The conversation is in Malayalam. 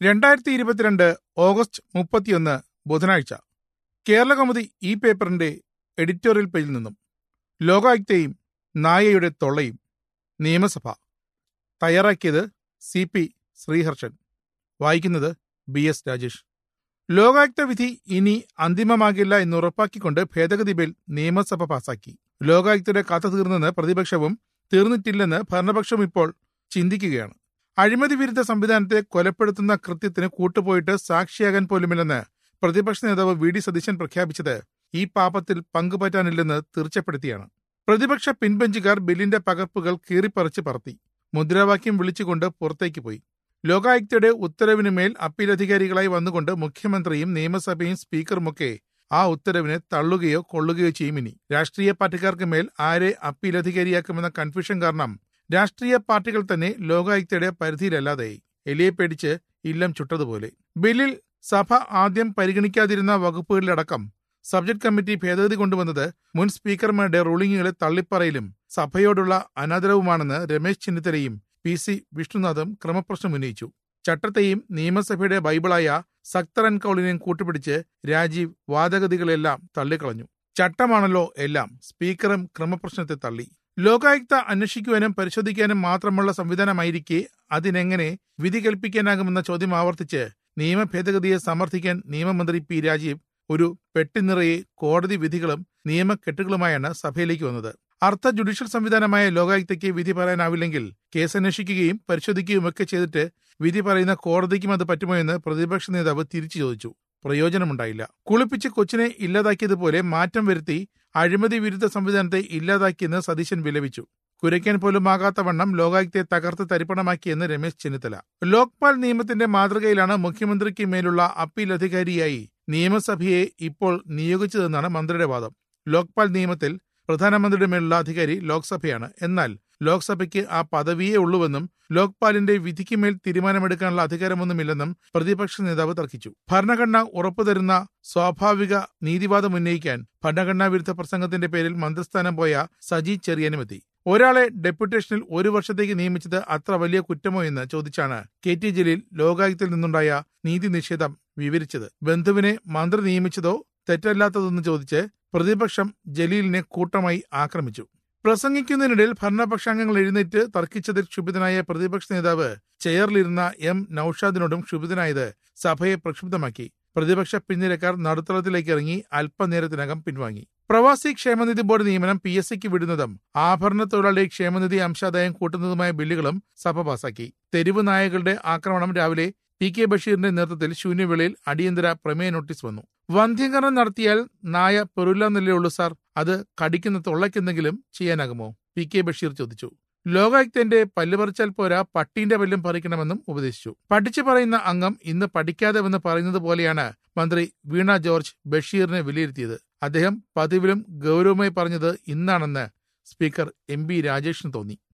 രണ്ടായിരത്തി ഇരുപത്തിരണ്ട് ഓഗസ്റ്റ് മുപ്പത്തിയൊന്ന് ബുധനാഴ്ച കേരള കൗമുദി ഈ പേപ്പറിന്റെ എഡിറ്റോറിയൽ പേജിൽ നിന്നും ലോകായുക്തയും നായയുടെ തൊള്ളയും നിയമസഭ തയ്യാറാക്കിയത് സി പി ശ്രീഹർഷൻ വായിക്കുന്നത് ബി എസ് രാജേഷ് ലോകായുക്ത വിധി ഇനി അന്തിമമാകില്ല എന്ന് ഉറപ്പാക്കിക്കൊണ്ട് ഭേദഗതി ബിൽ നിയമസഭ പാസാക്കി ലോകായുക്തയുടെ കഥ തീർന്നെന്ന് പ്രതിപക്ഷവും തീർന്നിട്ടില്ലെന്ന് ഭരണപക്ഷവും ഇപ്പോൾ ചിന്തിക്കുകയാണ് അഴിമതി വിരുദ്ധ സംവിധാനത്തെ കൊലപ്പെടുത്തുന്ന കൃത്യത്തിന് കൂട്ടുപോയിട്ട് സാക്ഷിയാകാൻ പോലുമില്ലെന്ന് പ്രതിപക്ഷ നേതാവ് വി ഡി സതീശൻ പ്രഖ്യാപിച്ചത് ഈ പാപത്തിൽ പങ്കുപറ്റാനില്ലെന്ന് തീർച്ചപ്പെടുത്തിയാണ് പ്രതിപക്ഷ പിൻബെഞ്ചുകാർ ബില്ലിന്റെ പകർപ്പുകൾ കീറിപ്പറിച്ച് പറത്തി മുദ്രാവാക്യം വിളിച്ചുകൊണ്ട് പുറത്തേക്ക് പോയി ലോകായുക്തയുടെ ഉത്തരവിന് മേൽ അപ്പീൽ അധികാരികളായി വന്നുകൊണ്ട് മുഖ്യമന്ത്രിയും നിയമസഭയും സ്പീക്കറുമൊക്കെ ആ ഉത്തരവിനെ തള്ളുകയോ കൊള്ളുകയോ ചെയ്യും ഇനി രാഷ്ട്രീയ പാർട്ടിക്കാർക്ക് മേൽ ആരെ അപ്പീൽ അധികാരിയാക്കുമെന്ന കൺഫ്യൂഷൻ കാരണം രാഷ്ട്രീയ പാർട്ടികൾ തന്നെ ലോകായുക്തയുടെ പരിധിയിലല്ലാതെയായി എലിയെ പേടിച്ച് ഇല്ലം ചുട്ടതുപോലെ ബില്ലിൽ സഭ ആദ്യം പരിഗണിക്കാതിരുന്ന വകുപ്പുകളിലടക്കം സബ്ജക്ട് കമ്മിറ്റി ഭേദഗതി കൊണ്ടുവന്നത് മുൻ സ്പീക്കർമാരുടെ റൂളിംഗുകളെ തള്ളിപ്പറയിലും സഭയോടുള്ള അനാദരവുമാണെന്ന് രമേശ് ചെന്നിത്തലയും പി സി വിഷ്ണുനാഥും ക്രമപ്രശ്നം ഉന്നയിച്ചു ചട്ടത്തെയും നിയമസഭയുടെ ബൈബിളായ സക്തർ ആൻഡ് കൗളിനെയും കൂട്ടുപിടിച്ച് രാജീവ് വാദഗതികളെല്ലാം തള്ളിക്കളഞ്ഞു ചട്ടമാണല്ലോ എല്ലാം സ്പീക്കറും ക്രമപ്രശ്നത്തെ തള്ളി ലോകായുക്ത അന്വേഷിക്കുവാനും പരിശോധിക്കാനും മാത്രമുള്ള സംവിധാനമായിരിക്കെ അതിനെങ്ങനെ വിധി കൽപ്പിക്കാനാകുമെന്ന ചോദ്യം ആവർത്തിച്ച് നിയമ ഭേദഗതിയെ സമർത്ഥിക്കാൻ നിയമമന്ത്രി പി രാജീവ് ഒരു പെട്ടിനിറയെ കോടതി വിധികളും നിയമക്കെട്ടുകളുമായാണ് സഭയിലേക്ക് വന്നത് അർത്ഥ ജുഡീഷ്യൽ സംവിധാനമായ ലോകായുക്തയ്ക്ക് വിധി പറയാനാവില്ലെങ്കിൽ കേസ് അന്വേഷിക്കുകയും പരിശോധിക്കുകയും ഒക്കെ ചെയ്തിട്ട് വിധി പറയുന്ന കോടതിക്കും അത് പറ്റുമോ എന്ന് പ്രതിപക്ഷ നേതാവ് തിരിച്ചു ചോദിച്ചു പ്രയോജനമുണ്ടായില്ല കുളിപ്പിച്ച് കൊച്ചിനെ ഇല്ലാതാക്കിയതുപോലെ മാറ്റം വരുത്തി അഴിമതി വിരുദ്ധ സംവിധാനത്തെ ഇല്ലാതാക്കിയെന്ന് സതീശൻ വിലപിച്ചു കുരയ്ക്കാൻ പോലും ആകാത്ത വണ്ണം ലോകായുക്തയെ തകർത്ത് തരിപ്പണമാക്കിയെന്ന് രമേശ് ചെന്നിത്തല ലോക്പാൽ നിയമത്തിന്റെ മാതൃകയിലാണ് മുഖ്യമന്ത്രിക്ക് മേലുള്ള അപ്പീൽ അധികാരിയായി നിയമസഭയെ ഇപ്പോൾ നിയോഗിച്ചതെന്നാണ് മന്ത്രിയുടെ വാദം ലോക്പാൽ നിയമത്തിൽ പ്രധാനമന്ത്രിയുടെ മേലുള്ള അധികാരി ലോക്സഭയാണ് എന്നാൽ ലോക്സഭയ്ക്ക് ആ പദവിയേ ഉള്ളൂവെന്നും ലോക്പാലിന്റെ വിധിക്ക് മേൽ തീരുമാനമെടുക്കാനുള്ള അധികാരമൊന്നുമില്ലെന്നും പ്രതിപക്ഷ നേതാവ് തർക്കിച്ചു ഭരണഘടന ഉറപ്പുതരുന്ന സ്വാഭാവിക നീതിവാദം ഉന്നയിക്കാൻ ഭരണഘടനാ വിരുദ്ധ പ്രസംഗത്തിന്റെ പേരിൽ മന്ത്രിസ്ഥാനം പോയ സജി ചെറിയാനുമെത്തി ഒരാളെ ഡെപ്യൂട്ടേഷനിൽ ഒരു വർഷത്തേക്ക് നിയമിച്ചത് അത്ര വലിയ കുറ്റമോ എന്ന് ചോദിച്ചാണ് കെ ടി ജലീൽ ലോകായുക്തയിൽ നിന്നുണ്ടായ നീതി നിഷേധം വിവരിച്ചത് ബന്ധുവിനെ മന്ത്രി നിയമിച്ചതോ തെറ്റല്ലാത്തതെന്ന് ചോദിച്ച് പ്രതിപക്ഷം ജലീലിനെ കൂട്ടമായി ആക്രമിച്ചു പ്രസംഗിക്കുന്നതിനിടയിൽ ഭരണപക്ഷാംഗങ്ങൾ എഴുന്നേറ്റ് തർക്കിച്ചതിൽ ക്ഷുഭിതനായ പ്രതിപക്ഷ നേതാവ് ചെയറിലിരുന്ന എം നൌഷാദിനോടും ക്ഷുഭിതനായത് സഭയെ പ്രക്ഷുബ്ധമാക്കി പ്രതിപക്ഷ പിന്നിരക്കാർ നടുത്തളത്തിലേക്ക് ഇറങ്ങി അല്പനേരത്തിനകം പിൻവാങ്ങി പ്രവാസി ക്ഷേമനിധി ബോർഡ് നിയമനം പി എസ് സിക്ക് വിടുന്നതും ആഭരണ തൊഴിലാളി ക്ഷേമനിധി അംശാദായം കൂട്ടുന്നതുമായ ബില്ലുകളും സഭ പാസാക്കി തെരുവ് നായകളുടെ ആക്രമണം രാവിലെ പി കെ ബഷീറിന്റെ നേതൃത്വത്തിൽ ശൂന്യവേളയിൽ അടിയന്തര പ്രമേയ നോട്ടീസ് വന്നു വന്ധ്യംകരണം നടത്തിയാൽ നായ പെറുല്ല നിലയുള്ളൂ സാർ അത് കടിക്കുന്ന തൊള്ളയ്ക്കെന്തെങ്കിലും ചെയ്യാനാകുമോ പി കെ ബഷീർ ചോദിച്ചു ലോകായുക്തന്റെ പല്ല് പറിച്ചാൽ പോരാ പട്ടീന്റെ പല്ലും പറിക്കണമെന്നും ഉപദേശിച്ചു പഠിച്ചു പറയുന്ന അംഗം ഇന്ന് പഠിക്കാതെ എന്ന് പറയുന്നത് പോലെയാണ് മന്ത്രി വീണ ജോർജ് ബഷീറിനെ വിലയിരുത്തിയത് അദ്ദേഹം പതിവിലും ഗൗരവമായി പറഞ്ഞത് ഇന്നാണെന്ന് സ്പീക്കർ എം ബി രാജേഷിന് തോന്നി